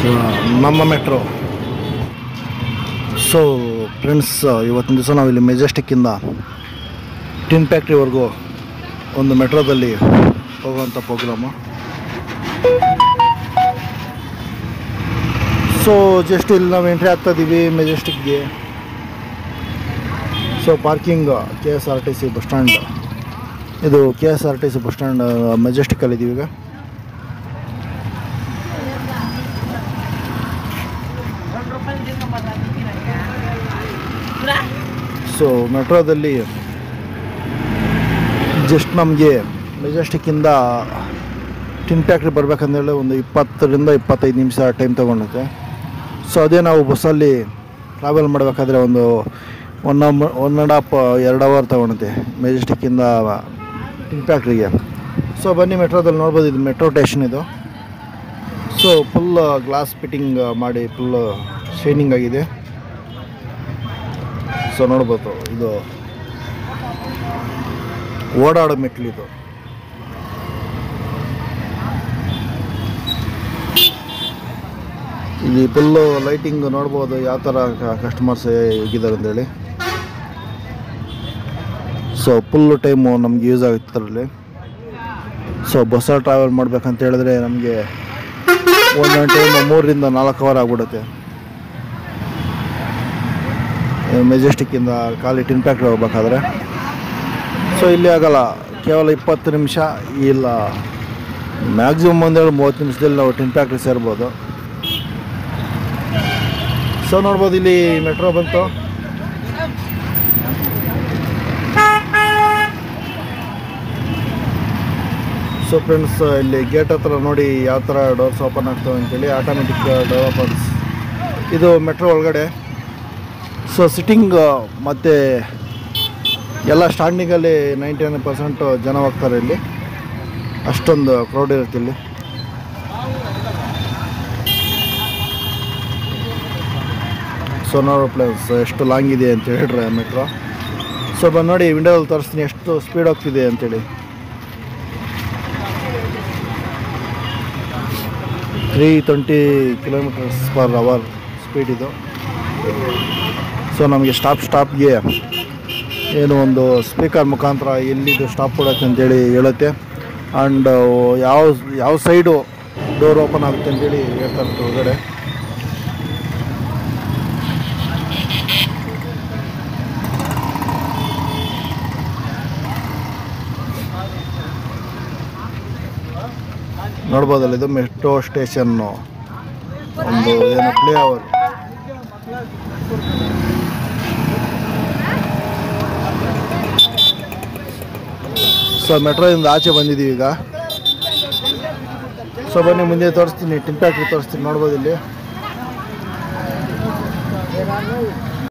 ನಮ್ಮ metro so friends ಇವತ್ತಿನ ದಿವಸ ನಾವಿಲ್ಲಿ ಮೆಜೆಸ್ಟಿಕ್ಕಿಂದ ಟಿನ್ ಫ್ಯಾಕ್ಟ್ರಿವರೆಗೂ ಒಂದು ಮೆಟ್ರೋದಲ್ಲಿ ಹೋಗುವಂಥ ಪ್ರೋಗ್ರಾಮು ಸೊ ಜಸ್ಟ್ ಇಲ್ಲಿ ನಾವು ಎಂಟ್ರಿ ಆಗ್ತಾ ಇದ್ದೀವಿ ಮೆಜೆಸ್ಟಿಕ್ಗೆ so parking K S R T C bus stand ಇದು K S R T C bus stand ಮೆಜೆಸ್ಟಿಕ್ಕಲ್ಲಿ ಇದ್ದೀವಿ ಈಗ ಸೊ ಮೆಟ್ರೋದಲ್ಲಿ ಜಸ್ಟ್ ನಮಗೆ ಮೆಜೆಸ್ಟಿಕ್ಕಿಂದ ಟಿನ್ ಫ್ಯಾಕ್ಟ್ರಿ ಬರ್ಬೇಕಂದೇಳಿ ಒಂದು ಇಪ್ಪತ್ತರಿಂದ ಇಪ್ಪತ್ತೈದು ನಿಮಿಷ ಟೈಮ್ ತೊಗೊಂಡುತ್ತೆ ಸೊ ಅದೇ ನಾವು ಬಸ್ಸಲ್ಲಿ ಟ್ರಾವೆಲ್ ಮಾಡಬೇಕಾದ್ರೆ ಒಂದು ಒನ್ ಒನ್ ಆ್ಯಂಡ್ ಹಾಫ್ ಎರಡು ಅವರ್ ತೊಗೊಳುತ್ತೆ ಮೆಜೆಸ್ಟಿಕ್ಕಿಂದ ಟಿನ್ ಫ್ಯಾಕ್ಟ್ರಿಗೆ ಸೊ ಬನ್ನಿ ಮೆಟ್ರೋದಲ್ಲಿ ನೋಡ್ಬೋದು ಇದು ಮೆಟ್ರೋ ಸ್ಟೇಷನ್ ಇದು ಸೊ ಫುಲ್ ಗ್ಲಾಸ್ ಫಿಟ್ಟಿಂಗ್ ಮಾಡಿ ಫುಲ್ ಶೈನಿಂಗ್ ಆಗಿದೆ ಸೊ ನೋಡ್ಬೋದು ಇದು ಓಡಾಡೋ ಮೆಟ್ಲು ಇದು ಇಲ್ಲಿ ಫುಲ್ಲು ಲೈಟಿಂಗ್ ನೋಡ್ಬೋದು ಯಾವ ಥರ ಕಸ್ಟಮರ್ಸ್ ಹೇಗಿದ್ದಾರೆ ಅಂತೇಳಿ ಸೊ ಫುಲ್ಲು ಟೈಮು ನಮ್ಗೆ ಯೂಸ್ ಆಗುತ್ತೆ ಅದರಲ್ಲಿ ಸೊ ಬಸ್ಸಲ್ಲಿ ಟ್ರಾವೆಲ್ ಮಾಡ್ಬೇಕಂತ ಹೇಳಿದ್ರೆ ನಮಗೆ ಒಂದೊಂದು ಟೈಮ್ ಮೂರರಿಂದ ನಾಲ್ಕು ಅವರ್ ಆಗ್ಬಿಡುತ್ತೆ ಮೆಜೆಸ್ಟಿಕ್ಕಿಂದ ಖಾಲಿ ಟಿನ್ ಫ್ಯಾಕ್ಟ್ರಿ ಹೋಗ್ಬೇಕಾದ್ರೆ ಸೊ ಇಲ್ಲಿ ಆಗಲ್ಲ ಕೇವಲ ಇಪ್ಪತ್ತು ನಿಮಿಷ ಇಲ್ಲ ಮ್ಯಾಕ್ಸಿಮಮ್ ಒಂದೇಳು ಮೂವತ್ತು ನಿಮಿಷದಲ್ಲಿ ನಾವು ಟಿನ್ ಫ್ಯಾಕ್ಟ್ರಿ ಸೇರ್ಬೋದು ಸೊ ನೋಡ್ಬೋದು ಇಲ್ಲಿ ಮೆಟ್ರೋ ಬಂತು ಸೊ ಫ್ರೆಂಡ್ಸ್ ಇಲ್ಲಿ ಗೇಟ್ ಹತ್ರ ನೋಡಿ ಯಾವ ಥರ ಡೋರ್ಸ್ ಓಪನ್ ಆಗ್ತವೆ ಅಂತೇಳಿ ಆಟೋಮೆಟಿಕ್ ಡೋರ್ ಓಪನ್ಸ್ ಇದು ಮೆಟ್ರೋ ಒಳಗಡೆ ಸೊ ಸಿಟ್ಟಿಂಗ್ ಮತ್ತು ಎಲ್ಲ ಸ್ಟ್ಯಾಂಡಿಂಗಲ್ಲಿ ನೈಂಟಿ ನೈನ್ ಪರ್ಸೆಂಟ್ ಜನ ಹೋಗ್ತಾರೆ ಇಲ್ಲಿ ಅಷ್ಟೊಂದು ಕ್ರೌಡ್ ಇರುತ್ತೆ ಇಲ್ಲಿ ಸೊ ನೋಡೋ ಪ್ಲೇಸ್ ಎಷ್ಟು ಲಾಂಗ್ ಇದೆ ಅಂತ ಹೇಳ್ರೆ ಮೆಟ್ರೋ ಸೊ ಬಂದು ನೋಡಿ ವಿಂಡೋದಲ್ಲಿ ತೋರಿಸ್ತೀನಿ ಎಷ್ಟು ಸ್ಪೀಡ್ ಹೋಗ್ತಿದೆ ಅಂತೇಳಿ three twenty kilometres per hour speed ಇದು ಸೊ ನಮಗೆ ಸ್ಟಾಪ್ ಸ್ಟಾಪ್ಗೆ ಏನು ಒಂದು ಸ್ಪೀಕರ್ ಮುಖಾಂತರ ಎಲ್ಲಿದು ಸ್ಟಾಪ್ ಕೊಡತ್ತೆ ಅಂತೇಳಿ ಹೇಳುತ್ತೆ ಆ್ಯಂಡ್ ಯಾವ ಯಾವ ಸೈಡು ಡೋರ್ ಓಪನ್ ಆಗುತ್ತೆ ಅಂತೇಳಿ ಹೇಳ್ತಾರೆ ಹೊರಗಡೆ ನೋಡ್ಬೋದಲ್ಲ ಇದು ಮೆಟ್ರೋ ಸ್ಟೇಷನ್ನು ಒಂದು ಏನು ಪ್ಲೇ ಅವರ್ ಸೊ ಮೆಟ್ರೋದಿಂದ ಆಚೆ ಬಂದಿದ್ದೀವಿ ಈಗ ಸೊ ಬನ್ನಿ ಮುಂದೆ ತೋರಿಸ್ತೀನಿ ಟಿನ್ ಫ್ಯಾಕ್ಟ್ರಿ ತೋರಿಸ್ತೀನಿ ನೋಡ್ಬೋದು ಇಲ್ಲಿ